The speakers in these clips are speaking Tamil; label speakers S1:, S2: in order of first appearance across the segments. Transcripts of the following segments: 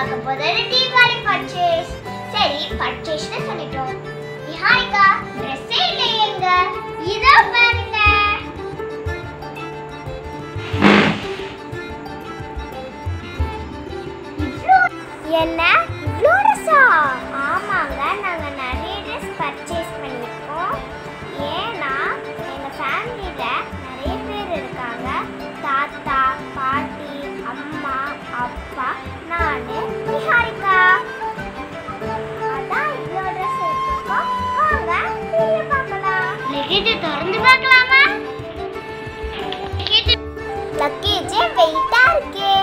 S1: பார்க்க போறது தீபாவளி பர்ச்சேஸ் சரி பர்ச்சேஸ்னு சொல்லிட்டோம் நிஹாரிகா ட்ரெஸ்ஸே இல்லையேங்க இதோ பாருங்க இவ்ளோ என்ன இவ்ளோ ட்ரெஸ்ஸா ஆமாங்க நாங்கள் நிறைய ட்ரெஸ் பர்ச்சேஸ் பண்ணியிருக்கோம் ஏன்னா எங்கள் ஃபேமிலியில் நிறைய பேர் இருக்காங்க தாத்தா பாட்டி அம்மா அப்பா நான் நிஹாரிகா அதான் இவ்வளோ ட்ரெஸ் எடுத்துருக்கோம் வாங்க வெளியே பார்க்கலாம் லக்கேஜை திறந்து பார்க்கலாமா லக்கேஜே வெயிட்டா இருக்கே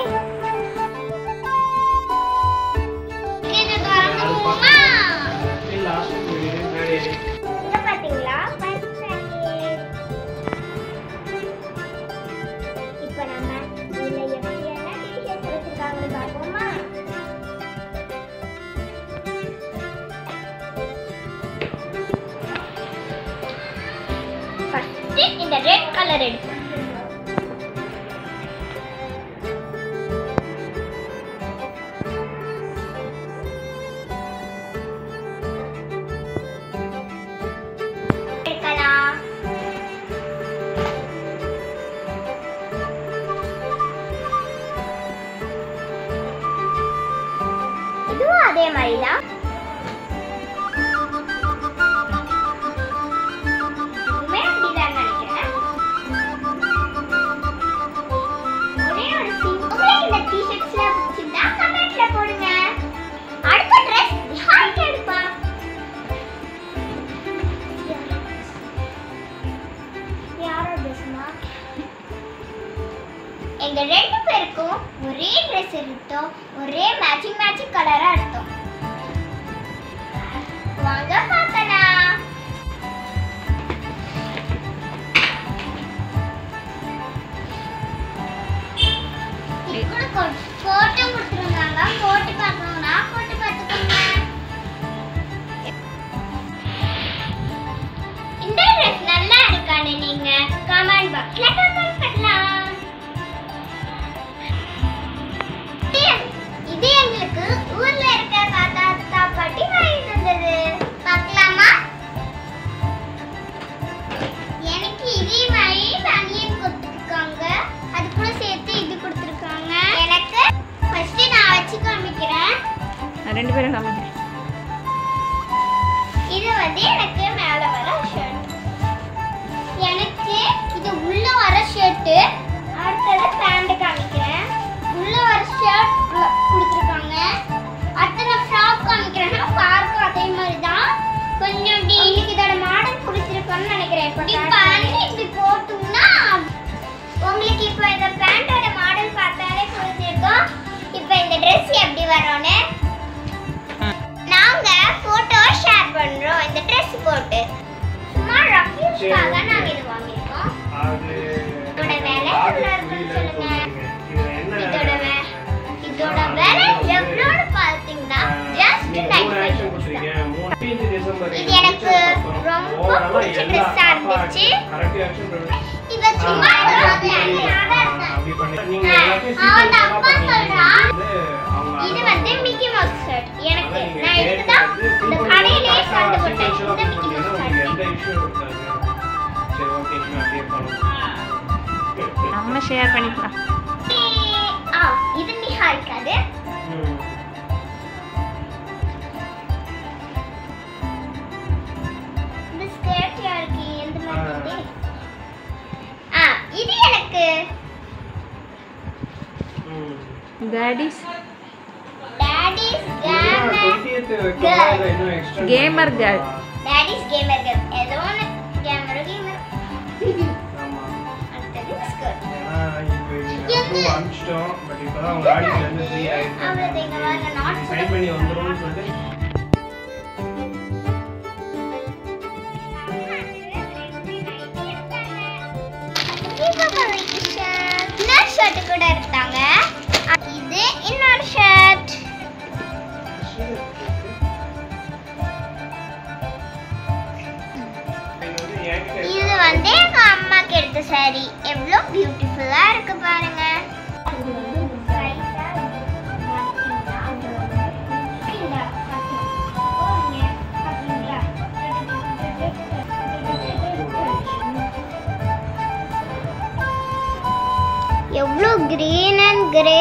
S1: லக்கேஜை திறந்து போமா இங்க பாத்தீங்களா பர்ஸ் packet. இப்ப நம்ம இதுல எப்படியெல்லாம் t-shirt வச்சிருக்காங்கன்னு பார்ப்போமா? First இந்த ரெட் கலர் எடுப்போம் எடுக்கலாம் இதுவும் அதே மாதிரி தான் இதுவுமே அப்படிதான் நினைக்கிறேன் ஒரே ஒரு thing. உங்களுக்கு இந்த t-shirtsல பிடிச்சிருந்தா கமெண்ட்ல போடுங்க அடுத்த ட்ரெஸ் யாருக்கு எடுப்பா யாரோ ட்ரெஸ்மா எங்க ரெண்டு பேருக்கும் ஒரே ட்ரெஸ் எடுத்தோம் ஒரே மேட்சிங் மேட்சிங் கலரா எடுத்தோம் வாங்க பார்க்கலாம் இது கூட போட்டோ கொடுத்துருந்தாங்க போட்டு பார்க்கணும்னா போட்டு பார்த்துக்கோங்க இந்த ட்ரெஸ் நல்லா இருக்கான்னு நீங்க கமெண்ட் பாக்ஸ்ல கமெண்ட் பண்ணலாம் இது- இது எங்களுக்கு ஊர்ல இருக்க தாத்தா தாத்தா பாட்டி வாங்கி தந்தது பார்க்கலாமா எனக்கு இதே மாதிரி பனியன் கொடுத்துருக்காங்க அது கூட சேர்த்து இது கொடுத்துருக்காங்க எனக்கு ஃபர்ஸ்ட் நான் வச்சு காமிக்கிறேன்
S2: நான் ரெண்டு பேரும் காமிக்கிறேன்
S1: இது வந்து எனக்கு மேல வர ஷர்ட் எனக்கு இது உள்ள வர ஷர்ட் அடுத்தது பேண்ட் காமிக்கிறேன் உள்ள வர ஷர்ட் கொடுத்துருக்காங்க அடுத்து நான் ஃப்ராக் காமிக்கிறேன் பார்க்கும் அதே மாதிரி தான் கொஞ்சம் இப்படி எனக்கு இதோட மாடல் பிடிச்சிருக்கும்னு நினைக்கிறேன் இப்போ பேண்ட் இப்படி போட்டோம்னா உங்களுக்கு இப்போ இந்த பேண்டோட மாடல் பார்த்தாலே பிடிச்சிருக்கும் இப்போ இந்த ட்ரெஸ் எப்படி வரும்னு நாங்க போட்டோ ஷேர் பண்றோம் இந்த Dress போட்டு சும்மா ரஃப்யூஸ்க்காக நாங்க இது வாங்கியிருக்கோம் இதோட விலை எவ்வளவு இருக்குன்னு சொல்லுங்க இதோட வே- இதோட விலை எவ்வளோன்னு பார்த்தீங்கன்னா ஜஸ்ட் நைன் இது எனக்கு ரொம்ப பிடிச்ச ட்ரெஸ்ஸா இருந்துச்சு இத சும்மா அவன் அப்பா சொல்றான் இது வந்து மிக்கி மவுஸ் ஷர்ட் எனக்கு நான் இதுக்கு தான் இந்த கடையிலேயே சண்டை போட்டேன் இந்த மிக்கி மவுஸ் ஷர்ட்
S2: நம்ம ஷேர் பண்ணிக்கலாம்
S1: ஆ இது நிஹா இருக்காது இந்த ஸ்கர்ட் யாருக்கு எந்த மாதிரி இது? ஆ இது எனக்கு
S2: daddy's
S1: daddy's gamer
S2: gamer girl
S1: daddy's gamer game ஏதோ ஒன்று கேமர் கேமர் அடுத்தது ஸ்கர்ட் அவ்வளோ இங்க வாங்க நாட்
S3: சைன் பண்ணி வந்துரும்னு சொல்லிட்டு
S1: இன்னொரு ஷர்ட் கூட எடுத்தாங்க இது இன்னொரு ஷர்ட் இது வந்து எங்க அம்மாக்கு எடுத்த saree எவ்வளோ பியூட்டிஃபுல்லா இருக்கு பாருங்க டைகரு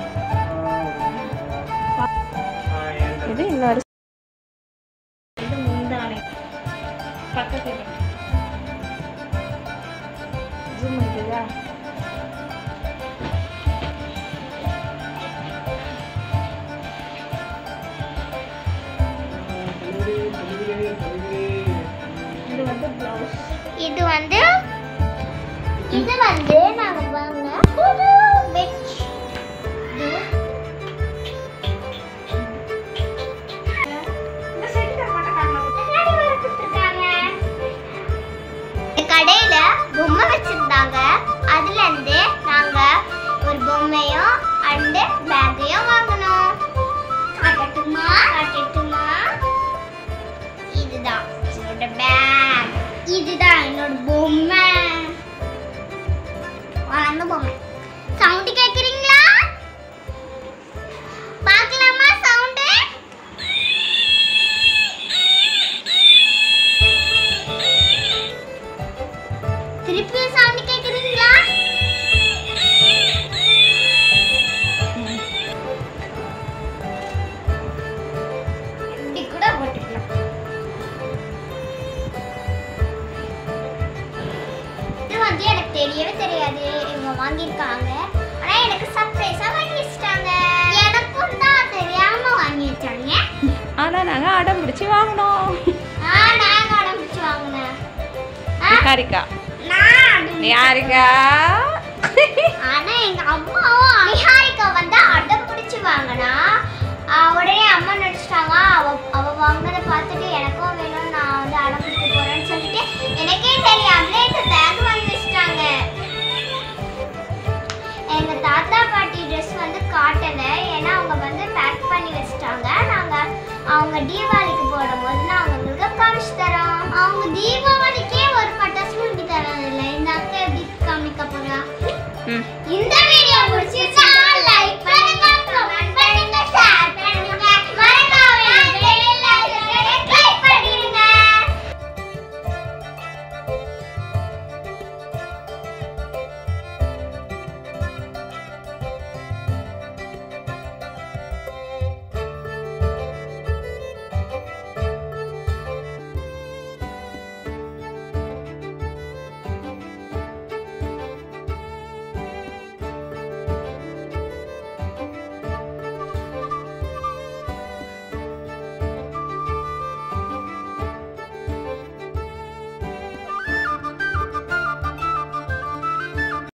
S2: இது இன்னொரு இது முந்தானை பக்கத்துல ஜூம் இருக்குதா இது வந்து பிளவுஸ்
S1: இது வந்து இது வந்து நாங்க வாங்க புது பெட்ஷ்
S2: இந்த செட் மட்டும் காட்டணும்
S1: கடையில பொம்மை வச்சிருந்தாங்க அதுல இருந்து நாங்க ஒரு பொம்மையும் அண்டு பேக்கையும் வாங்கணும் காட்டட்டுமா காட்டட்டுமா இதுதான் என்னோட பேக் இதுதான் என்னோட பொம்மை வளர்ந்த பொம்மை சவுண்டு கேக்குறீங்களா பார்க்கலாமா சவுண்டு திருப்பியும் சவுண்ட் கேக்குறீங்களா இப்படி கூட போட்டுக்கலாம் இது வந்து எனக்கு தெரியவே தெரியாது இவங்க வாங்கியிருக்காங்க ஆனா எனக்கு சர்ப்ரைஸா வாங்கி வச்சிட்டாங்க எனக்கும் தான் தெரியாம வாங்கி வச்சாங்க
S2: ஆனா நாங்க அடம் பிடிச்சி வாங்கினோம்
S1: ஆ நான் ஆரம்பிச்சு வாங்கினேன் ஆ,
S2: நிகாரிக்கா
S1: நான் அடம்
S2: நிகாரிக்கா
S1: ஆனா எங்க அம்மாவும் நிஹாரிகா வந்து அடம் பிடிச்சு வாங்கினா உடனே அம்மா நினைச்சிட்டாங்க அவ அவ வாங்கினதை பார்த்துட்டு எனக்கும் வேணும் நான் வந்து அடம் பிடிக்க போறேன்னு சொல்லிட்டு எனக்கே தெரியாமலே இந்த பேக் வாங்கி வச்சிட்டாங்க எங்க தாத்தா பாட்டி ட்ரெஸ் வந்து காட்டல ஏன்னா அவங்க வந்து பேக் பண்ணி வச்சிட்டாங்க நாங்க அவங்க தீபாவளிக்கு போடும்போது நான் அவங்களுக்கு காமிச்சு தரோம் அவங்க தீபாவளி